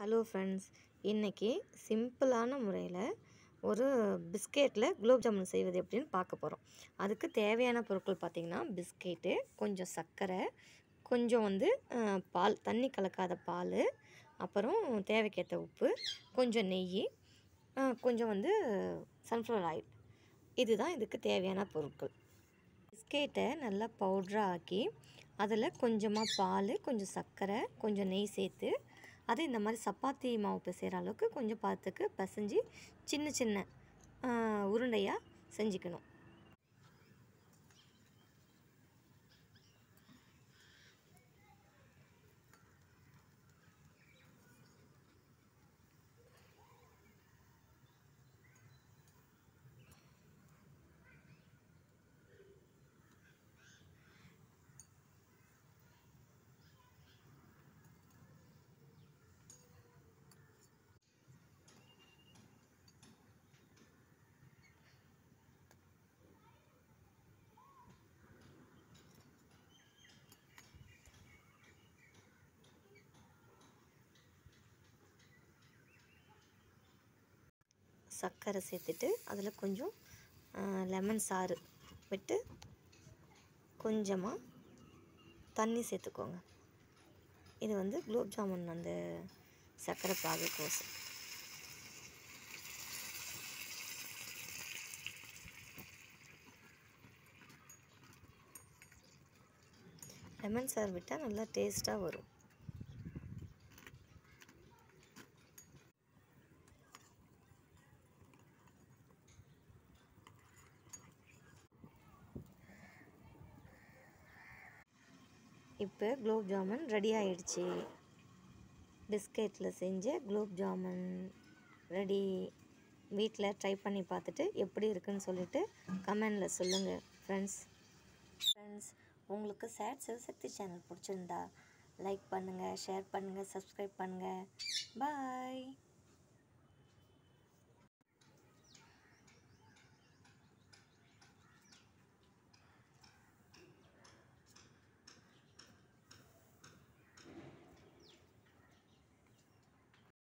hello friends இன்றைக்கி சிம்பிளான முறையில் ஒரு பிஸ்கெட்டில் குலோப் ஜாமுன் செய்வது எப்படின்னு பார்க்க போகிறோம் அதுக்கு தேவையான பொருட்கள் பார்த்திங்கன்னா பிஸ்கெட்டு கொஞ்சம் சர்க்கரை கொஞ்சம் வந்து அஹ், பால் தண்ணி கலக்காத பால் அப்புறம் தேவைக்கேற்ற உப்பு கொஞ்சம் நெய் அஹ், கொஞ்சம் வந்து சன்ஃப்ளவர் ஆயில் இதுதான் இதுக்கு தேவையான பொருட்கள் பிஸ்கெட்டை நல்லா பவுட்ராக ஆக்கி அதில் கொஞ்சமாக பால் கொஞ்சம் சர்க்கரை கொஞ்சம் நெய் சேர்த்து அதை இந்த மாதிரி சப்பாத்தி மாவு பிசைகிற அளவுக்கு கொஞ்சம் பார்த்துக்கு பிசைஞ்சு சின்ன சின்ன உருண்டையாக செஞ்சுக்கணும் சர்க்கரை சேர்த்துட்டு அதில் கொஞ்சம் லெமன் சாறு விட்டு கொஞ்சமாக தண்ணி சேர்த்துக்கோங்க இது வந்து குலோப் ஜாமுன் அந்த சர்க்கரை பாகு கோசம் லெமன் சாறு விட்டால் நல்லா டேஸ்ட்டாக வரும் இப்போ குலோப் ஜாமுன் ரெடி ஆயிடுச்சு பிஸ்கெட்டில் செஞ்ச குலோப் ஜாமுன் ரெடி வீட்டில் ட்ரை பண்ணி பார்த்துட்டு எப்படி இருக்குன்னு சொல்லிட்டு கமெண்டில் சொல்லுங்கள் ஃப்ரெண்ட்ஸ் ஃப்ரெண்ட்ஸ் உங்களுக்கு சேட் சிவசக்தி சேனல் பிடிச்சிருந்தா லைக் பண்ணுங்கள் ஷேர் பண்ணுங்கள் சப்ஸ்கிரைப் பண்ணுங்கள் பாய்